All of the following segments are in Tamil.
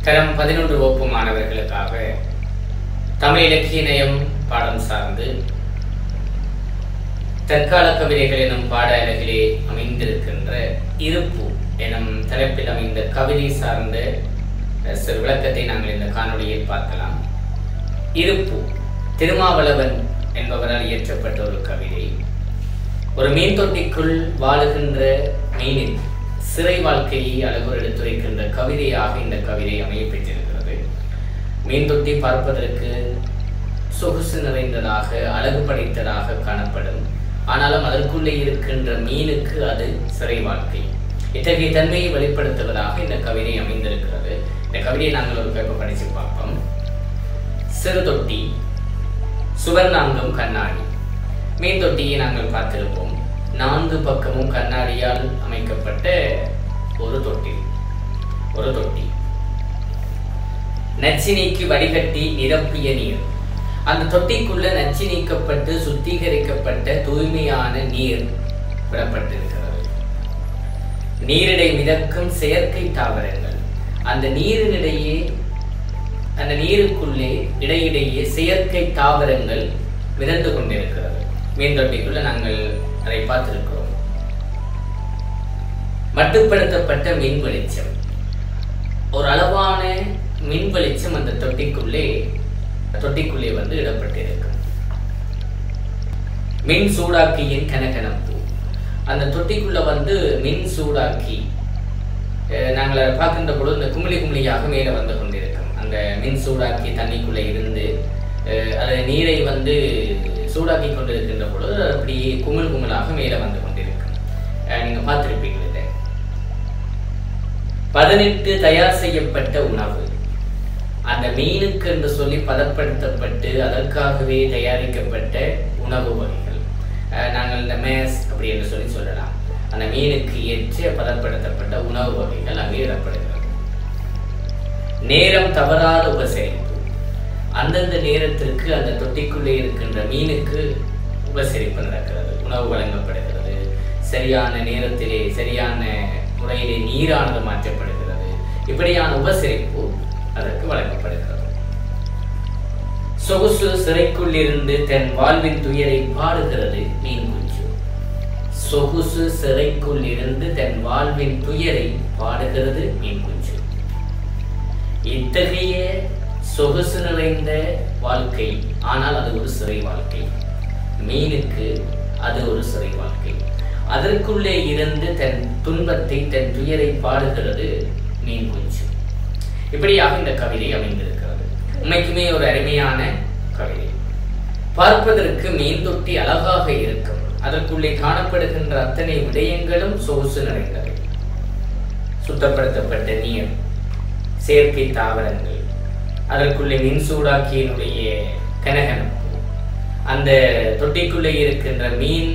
தரம் பதினொன்று வகுப்பு மாணவர்களுக்காக தமிழ் இலக்கிய நயம் பாடம் சார்ந்து தற்கால கவிதைகள் எனும் பாட அலகிலே அமைந்திருக்கின்ற இருப்பு எனும் தலைப்பில் அமைந்த கவிதை சார்ந்த அஹ், சிறு விளக்கத்தை நாங்கள் இந்த காணொளியில் பார்க்கலாம் இருப்பு திருமாவளவன் என்பவரால் இயற்றப்பட்ட ஒரு கவிதை ஒரு மீன் தொட்டிக்குள் வாழுகின்ற மீனின் சிறை வாழ்க்கையை அழகுற எடுத்துரைக்கின்ற கவிதையாக இந்த கவிதை அமைய பெற்றிருக்கிறது மீன் தொட்டி பார்ப்பதற்கு சொகுசு நிறைந்ததாக அழகு படைத்ததாக காணப்படும் ஆனாலும் அதற்குள்ளே இருக்கின்ற மீனுக்கு அது சிறை வாழ்க்கை இத்தகைய தன்மையை வெளிப்படுத்துவதாக இந்த கவிதை அமைந்திருக்கிறது இந்த கவிதையை நாங்கள் ஒரு பேப்பர் படித்து பார்ப்போம் சிறு தொட்டி சுவர்ணாங்கம் கண்ணாடி மீன் தொட்டியை நாங்கள் பார்த்திருப்போம் நான்கு பக்கமும் கண்ணாடியால் அமைக்கப்பட்ட ஒரு தொட்டி ஒரு தொட்டி நச்சினைக்கு வடிகட்டி நிரப்பிய நீர் அந்த தொட்டிக்குள்ள நச்சு நீக்கப்பட்டு சுத்திகரிக்கப்பட்ட தூய்மையான நீர் விடப்பட்டிருக்கிறது நீரிடை மிதக்கும் செயற்கை தாவரங்கள் அந்த நீரினிடையே அந்த நீருக்குள்ளே இடையிடையே செயற்கை தாவரங்கள் மிதந்து கொண்டிருக்கிறது மீன் தொட்டிக்குள்ள நாங்கள் அதை பார்த்திருக்கிறோம் மட்டுப்படுத்தப்பட்ட மின் வெளிச்சம் ஒரு அளவான மின் வெளிச்சம் அந்த தொட்டிக்குள்ளே தொட்டிக்குள்ளே வந்து இடப்பட்டிருக்கும் மின் சூடாக்கியின் கனகனப்பு அந்த தொட்டிக்குள்ள வந்து மின் சூடாக்கி அஹ், நாங்கள் அதை பார்க்கின்ற பொழுது இந்த குமிழி குமிழியாக மேலே வந்து கொண்டிருக்கும் அந்த மின் சூடாக்கி தண்ணிக்குள்ளே இருந்து அஹ், அது நீரை வந்து சூடாக்கி கொண்டிருக்கின்ற பொழுது அது அப்படியே குமிழ் குமிழாக மேலே வந்து கொண்டிருக்கும் அஹ், நீங்க பார்த்திருப்பீங்க இதை பதினெட்டு தயார் செய்யப்பட்ட உணவு அந்த மீனுக்கு என்று சொல்லி பதப்படுத்தப்பட்டு அதற்காகவே தயாரிக்கப்பட்ட உணவு வகைகள் அஹ் நாங்கள் இந்த மேஸ் அப்படி என்று சொல்லி சொல்லலாம் அந்த மீனுக்கு ஏற்ற பதப்படுத்தப்பட்ட உணவு வகைகள் அங்கே இடப்படுகிறது நேரம் தவறாத உபசரிப்பு அந்தந்த நேரத்திற்கு அந்த தொட்டிக்குள்ளே இருக்கின்ற மீனுக்கு உபசரிப்பு நடக்கிறது உணவு வழங்கப்படுகிறது சரியான நேரத்திலே சரியான முறையிலே நீரானது மாற்றப்படுகிறது இப்படியான உபசரிப்பு அதற்கு வழங்கப்படுகிறது சொகுசு சிறைக்குள் இருந்து தன் வாழ்வின் துயரை பாடுகிறது மீன் குஞ்சு சொகுசு சிறைக்குள் இருந்து தன் வாழ்வின் துயரை பாடுகிறது மீன் குஞ்சு இத்தகைய சொகுசு நிறைந்த வாழ்க்கை ஆனால் அது ஒரு சிறை வாழ்க்கை மீனுக்கு அது ஒரு சிறை வாழ்க்கை அதற்குள்ளே இருந்து தன் துன்பத்தை தன் துயரை பாடுகிறது மீன் குஞ்சு இப்படியாக இந்த கவிதை அமைந்திருக்கிறது உண்மைக்குமே ஒரு அருமையான கவிதை பார்ப்பதற்கு மீன் தொட்டி அழகாக இருக்கும் அதற்குள்ளே காணப்படுகின்ற அத்தனை விடயங்களும் சொகுசு நிறைந்தவை சுத்தப்படுத்தப்பட்ட நீர் செயற்கை தாவரங்கள் அதற்குள்ளே மின் சூடாக்கியினுடைய கனகனப்பு அந்த தொட்டிக்குள்ளே இருக்கின்ற மீன்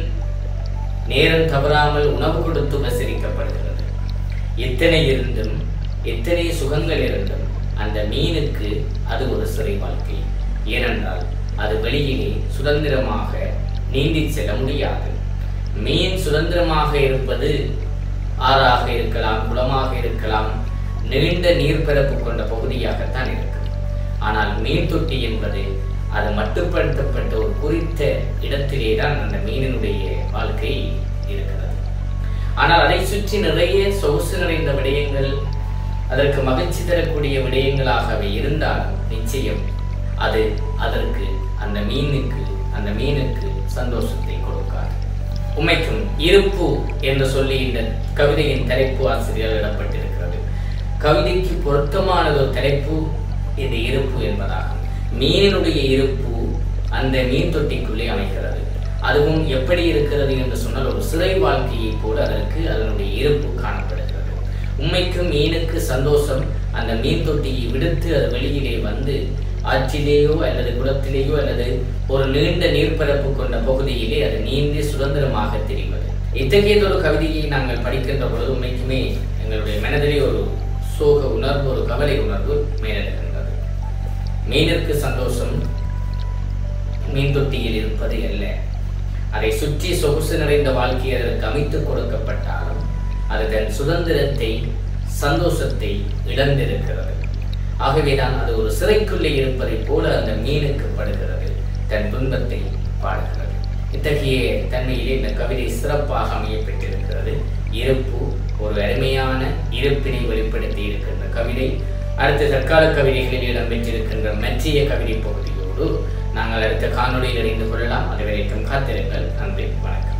நேரம் தவறாமல் உணவு கொடுத்து உபசரிக்கப்படுகிறது எத்தனை இருந்தும் எத்தனை சுகங்கள் இருந்தும் அந்த மீனுக்கு அது ஒரு சிறை வாழ்க்கை ஏனென்றால் அது வெளியிலே சுதந்திரமாக நீந்தி செல்ல முடியாது மீன் சுதந்திரமாக இருப்பது ஆறாக இருக்கலாம் குளமாக இருக்கலாம் நீண்ட நீர்ப்பரப்பு கொண்ட பகுதியாகத்தான் இருக்கும் ஆனால் மீன் தொட்டி என்பது அது மட்டுப்படுத்தப்பட்ட ஒரு குறித்த இடத்திலே தான் அந்த மீனினுடைய வாழ்க்கை இருக்கிறது ஆனால் அதை சுற்றி நிறைய சொகுசு நிறைந்த விடயங்கள் அதற்கு மகிழ்ச்சி தரக்கூடிய விடயங்களாக அவை இருந்தாலும் நிச்சயம் அது அதற்கு அந்த மீனுக்கு அந்த மீனுக்கு சந்தோஷத்தை கொடுக்காது உண்மைக்கும் இருப்பு என்று சொல்லி இந்த கவிதையின் தலைப்பு ஆசிரியர் இடப்பட்டிருக்கிறது கவிதைக்கு பொருத்தமானது ஒரு தலைப்பு இந்த இருப்பு என்பதாகும் மீனினுடைய இருப்பு அந்த மீன் தொட்டிக்குள்ளே அமைகிறது அதுவும் எப்படி இருக்கிறது என்று சொன்னால் ஒரு சிறை வாழ்க்கையை போல அதற்கு அதனுடைய இருப்பு காணப்படுகிறது உண்மைக்கும் மீனுக்கு சந்தோஷம் அந்த மீன் தொட்டியை விடுத்து அது வெளியிலே வந்து ஆற்றிலேயோ அல்லது குளத்திலேயோ அல்லது ஒரு நீண்ட நீர்ப்பரப்பு கொண்ட பகுதியிலே அது நீந்தி சுதந்திரமாக தெரிவது இத்தகையதொரு கவிதையை நாங்கள் படிக்கின்ற பொழுது உண்மைக்குமே எங்களுடைய மனதிலே ஒரு சோக உணர்வு ஒரு கவலை உணர்வு மேலெழுகின்றது மீனிற்கு சந்தோஷம் மீன் தொட்டியில் இருப்பது அல்ல அதை சுற்றி சொகுசு நிறைந்த வாழ்க்கை அதற்கு அமைத்துக் கொடுக்கப்பட்டாலும் அது தன் சுதந்திரத்தை சந்தோஷத்தை இழந்திருக்கிறது ஆகவேதான் அது ஒரு சிறைக்குள்ளே இருப்பதைப் போல அந்த மீனுக்கு படுகிறது தன் துன்பத்தை பாடுகிறது இத்தகைய தன்மையிலே இந்த கவிதை சிறப்பாக அமைய பெற்றிருக்கிறது இருப்பு ஒரு அருமையான இருப்பினை வெளிப்படுத்தி இருக்கின்ற கவிதை அடுத்த தற்கால கவிதைகளில் இடம்பெற்றிருக்கின்ற மற்றிய கவிதை பகுதியோடு நாங்கள் அடுத்த காணொளியில் அறிந்து கொள்ளலாம் அது வரைக்கும் காத்திருங்கள் நன்றி வணக்கம்